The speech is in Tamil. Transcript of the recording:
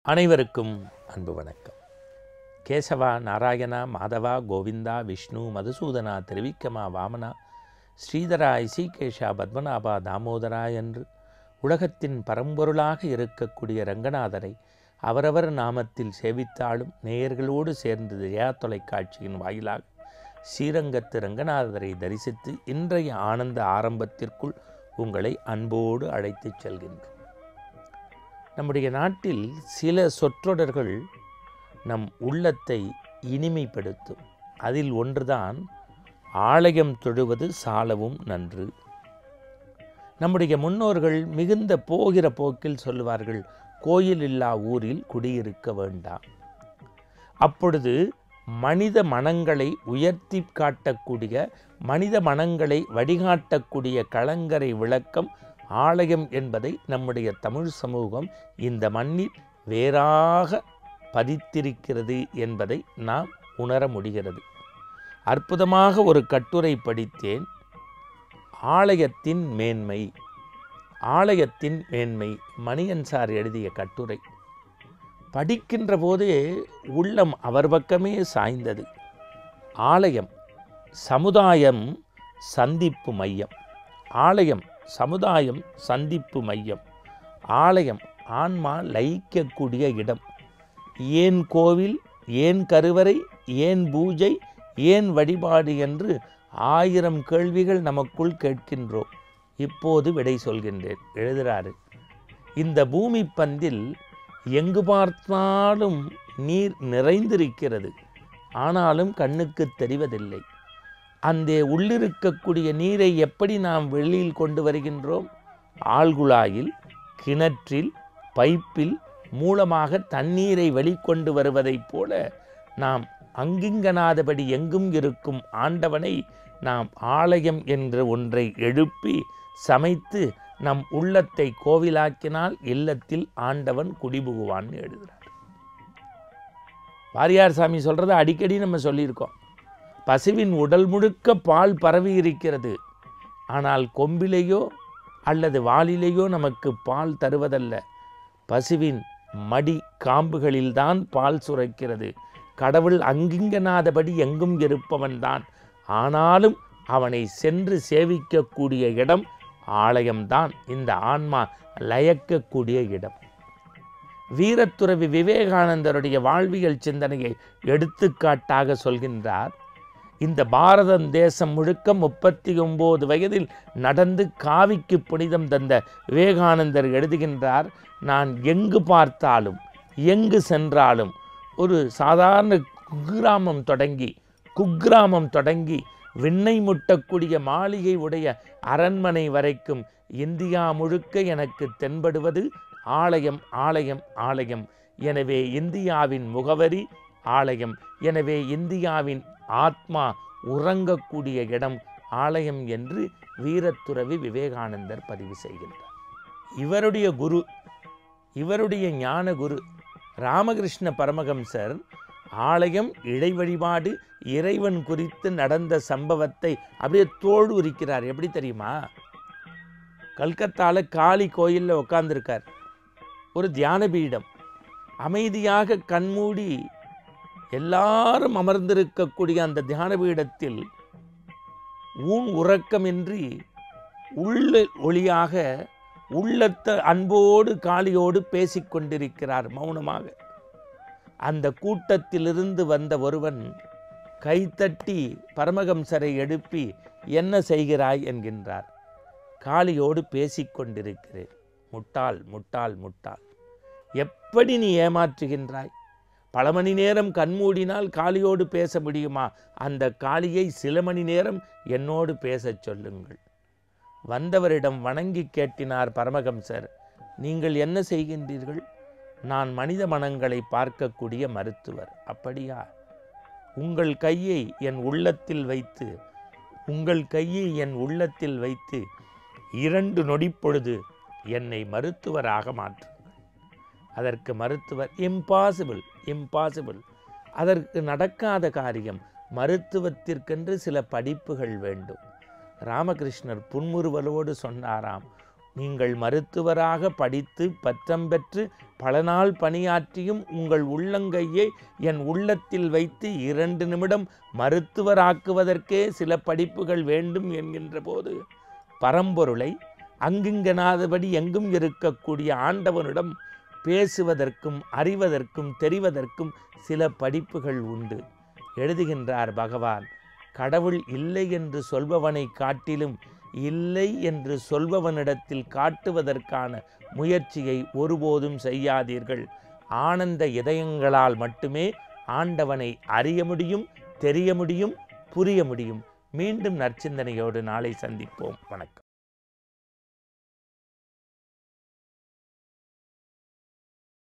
அனைவருக்கும் அன்பு வணக்கம் கேசவா நாராயணா மாதவா கோவிந்தா விஷ்ணு மதுசூதனா திருவிக்கமா வாமனா ஸ்ரீதரா இசைகேஷா பத்மநாபா தாமோதரா என்று உலகத்தின் பரம்பொருளாக இருக்கக்கூடிய ரங்கநாதரை அவரவர் நாமத்தில் சேவித்தாலும் நேயர்களோடு சேர்ந்து ஜெயா தொலைக்காட்சியின் வாயிலாக ஸ்ரீரங்கத்து ரங்கநாதரை தரிசித்து இன்றைய ஆனந்த ஆரம்பத்திற்குள் உங்களை அன்போடு அழைத்துச் செல்கின்றோம் நம்முடைய நாட்டில் சில சொற்றொடர்கள் நம் உள்ளத்தை இனிமைப்படுத்தும் அதில் ஒன்றுதான் ஆலயம் தொழுவது சாலவும் நன்று நம்முடைய முன்னோர்கள் மிகுந்த போகிற போக்கில் சொல்லுவார்கள் கோயில் இல்லா ஊரில் குடியிருக்க வேண்டாம் அப்பொழுது மனித மனங்களை உயர்த்தி காட்டக்கூடிய மனித மனங்களை வழிகாட்டக்கூடிய கலங்கரை விளக்கம் ஆலயம் என்பதை நம்முடைய தமிழ் சமூகம் இந்த மண்ணில் வேறாக பதித்திருக்கிறது என்பதை நாம் உணர முடிகிறது அற்புதமாக ஒரு கட்டுரை படித்தேன் ஆலயத்தின் மேன்மை ஆலயத்தின் மேன்மை மணியன் சார் எழுதிய கட்டுரை படிக்கின்ற போதே உள்ளம் அவர் பக்கமே சாய்ந்தது ஆலயம் சமுதாயம் சந்திப்பு மையம் ஆலயம் சமுதாயம் சந்திப்பு மையம் ஆலயம் ஆன்மா லயிக்கக்கூடிய இடம் ஏன் கோவில் ஏன் கருவறை ஏன் பூஜை ஏன் வழிபாடு என்று ஆயிரம் கேள்விகள் நமக்குள் கேட்கின்றோம் இப்போது விடை சொல்கின்றேன் எழுதுகிறாரு இந்த பூமி பந்தில் எங்கு பார்த்தாலும் நீர் நிறைந்திருக்கிறது ஆனாலும் கண்ணுக்கு தெரிவதில்லை அந்த உள்ளிருக்கக்கூடிய நீரை எப்படி நாம் வெளியில் கொண்டு வருகின்றோம் ஆழ்குழாயில் கிணற்றில் பைப்பில் மூலமாக தண்ணீரை வெளிக்கொண்டு வருவதைப் போல நாம் அங்கிங்கனாதபடி எங்கும் இருக்கும் ஆண்டவனை நாம் ஆலயம் என்ற ஒன்றை எழுப்பி சமைத்து நம் உள்ளத்தை கோவிலாக்கினால் இல்லத்தில் ஆண்டவன் குடிபுகுவான்னு எழுதுகிறார் வாரியார் சாமி சொல்கிறத அடிக்கடி நம்ம சொல்லியிருக்கோம் பசுவின் உடல் முழுக்க பால் பரவி இருக்கிறது ஆனால் கொம்பிலேயோ அல்லது வாளிலேயோ நமக்கு பால் தருவதல்ல பசுவின் மடி காம்புகளில்தான் பால் சுரக்கிறது கடவுள் அங்கிங்கனாதபடி எங்கும் இருப்பவன்தான் ஆனாலும் அவனை சென்று சேவிக்கக்கூடிய இடம் ஆலயம்தான் இந்த ஆன்மா லயக்கக்கூடிய இடம் வீரத்துறவி விவேகானந்தருடைய வாழ்வியல் சிந்தனையை எடுத்துக்காட்டாக சொல்கின்றார் இந்த பாரதம் தேசம் முழுக்க முப்பத்தி ஒம்பது வயதில் நடந்து காவிக்கு புனிதம் தந்த விவேகானந்தர் எழுதுகின்றார் நான் எங்கு பார்த்தாலும் எங்கு சென்றாலும் ஒரு சாதாரண குக்கிராமம் தொடங்கி குக்கிராமம் தொடங்கி விண்ணை முட்டக்கூடிய மாளிகை உடைய அரண்மனை வரைக்கும் இந்தியா முழுக்க எனக்கு தென்படுவது ஆலயம் ஆலயம் ஆலயம் எனவே இந்தியாவின் முகவரி ஆலயம் எனவே இந்தியாவின் ஆத்மா உறங்கக்கூடிய இடம் ஆலயம் என்று வீரத்துறவி விவேகானந்தர் பதிவு செய்கின்றார் இவருடைய குரு இவருடைய ஞான குரு ராமகிருஷ்ண பரமஹம்சர் ஆலயம் இறை வழிபாடு இறைவன் குறித்து நடந்த சம்பவத்தை அப்படியே தோல் உரிக்கிறார் எப்படி தெரியுமா கல்கத்தாவில் காளி கோயிலில் உட்காந்துருக்கார் ஒரு தியான பீடம் அமைதியாக கண்மூடி எல்லாரும் அமர்ந்திருக்கக்கூடிய அந்த தியான பீடத்தில் ஊன் உறக்கமின்றி உள்ள ஒளியாக உள்ளத்த அன்போடு காளியோடு பேசிக்கொண்டிருக்கிறார் மௌனமாக அந்த கூட்டத்திலிருந்து வந்த ஒருவன் கைத்தட்டி பரமகம்சரை எழுப்பி என்ன செய்கிறாய் என்கின்றார் காளியோடு பேசிக்கொண்டிருக்கிறேன் முட்டாள் முட்டாள் முட்டாள் எப்படி நீ ஏமாற்றுகின்றாய் பல மணி நேரம் கண்மூடினால் காளியோடு பேச முடியுமா அந்த காளியை சில மணி நேரம் என்னோடு பேசச் சொல்லுங்கள் வந்தவரிடம் வணங்கி கேட்டினார் பரமகம்சர் நீங்கள் என்ன செய்கின்றீர்கள் நான் மனித மனங்களை பார்க்கக்கூடிய மருத்துவர் அப்படியா உங்கள் கையை என் உள்ளத்தில் வைத்து உங்கள் கையை என் உள்ளத்தில் வைத்து இரண்டு நொடிப்பொழுது என்னை மருத்துவராக மாற்றுங்கள் அதற்கு மருத்துவர் இம்பாசிபிள் இம்பாசிபிள் அதற்கு நடக்காத காரியம் மருத்துவத்திற்கென்று சில படிப்புகள் வேண்டும் ராமகிருஷ்ணர் புன்முறுவலோடு சொன்னாராம் நீங்கள் மருத்துவராக படித்து பட்டம் பெற்று பல நாள் பணியாற்றியும் உங்கள் உள்ளங்கையை என் உள்ளத்தில் வைத்து இரண்டு நிமிடம் மருத்துவராக்குவதற்கே சில படிப்புகள் வேண்டும் என்கின்ற போது பரம்பொருளை அங்குங்கனாதபடி எங்கும் இருக்கக்கூடிய ஆண்டவனிடம் பேசுவதற்கும் அறிவதற்கும் தெரிவதற்கும் சில படிப்புகள் உண்டு எழுதுகின்றார் பகவான் கடவுள் இல்லை என்று சொல்பவனை காட்டிலும் இல்லை என்று சொல்பவனிடத்தில் காட்டுவதற்கான முயற்சியை ஒருபோதும் செய்யாதீர்கள் ஆனந்த இதயங்களால் மட்டுமே ஆண்டவனை அறிய முடியும் தெரிய முடியும் புரிய முடியும் மீண்டும் நற்சிந்தனையோடு நாளை சந்திப்போம் வணக்கம்